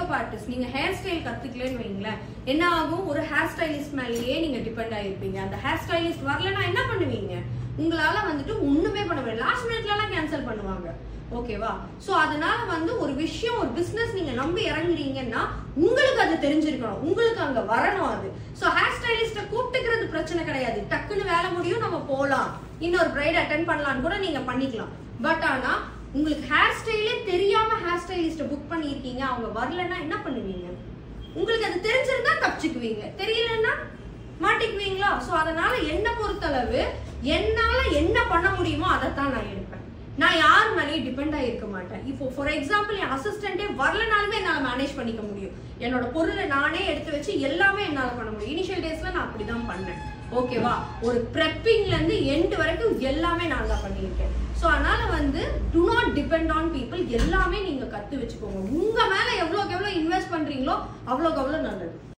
makeup artist நீங்க hair style கத்துக்கலன்னு வைங்களேன் என்ன ஆகும் ஒரு ஹேர் ஸ்டைலிஸ்ட் மேலேயே நீங்க டிபெண்ட் ஆயிருப்பீங்க அந்த ஹேர் ஸ்டைலிஸ்ட் வரலன்னா என்ன பண்ணுவீங்க உங்களால வந்துட்டு ஒண்ணுமே பண்ண முடியாது லாஸ்ட் மினிட்ல எல்லாம் கேன்சல் பண்ணுவாங்க ஓகேவா சோ அதனால வந்து ஒரு விஷயம் ஒரு பிசினஸ் நீங்க நம்பி இறங்குறீங்கன்னா உங்களுக்கு அது தெரிஞ்சிருக்கணும் உங்களுக்கு அங்க வரணும் அது சோ ஹேர் ஸ்டைலிஸ்ட கூப்பிட்டுக்கிறது பிரச்சனை கிடையாது டக்குன்னு வேலை முடியும் நம்ம போலாம் இன்னொரு பிரைட் அட்டன் பண்ணலாம்னு கூட நீங்க பண்ணிக்கலாம் பட் ஆனா உங்களுக்கு ஹேர் ஸ்டைலே தெரியாம ஹேர் ஸ்டைலிஸ்ட புக் பண்ணியிருக்கீங்க அவங்க வரலன்னா என்ன பண்ணுவீங்க உங்களுக்கு அது தெரிஞ்சிருந்தா தப்பிச்சுக்குவீங்க தெரியலன்னா மாட்டிக்குவீங்களா சோ அதனால என்ன பொறுத்தளவு என்னால என்ன பண்ண முடியுமோ அதைத்தான் நான் எடுப்பேன் நான் யார் மேலேயும் டிபெண்ட் ஆகிருக்க மாட்டேன் இப்போ ஃபார் எக்ஸாம்பிள் என் அசிஸ்டன்ட்டே வரலனாலுமே என்னால் மேனேஜ் பண்ணிக்க முடியும் என்னோட பொருளை நானே எடுத்து வச்சு எல்லாமே என்னால் பண்ண முடியும் இனிஷியல் டேஸ்ல நான் அப்படிதான் பண்ணேன் ஓகேவா ஒரு ப்ரெப்பிங்ல இருந்து எண்ட் வரைக்கும் எல்லாமே நான் தான் பண்ணியிருக்கேன் ஸோ அதனால வந்து do not depend on people எல்லாமே நீங்க கத்து வச்சுக்கோங்க உங்க மேல எவ்வளோக்கு எவ்வளோ இன்வெஸ்ட் பண்றீங்களோ அவ்வளோக்கு அவ்வளோ நல்லது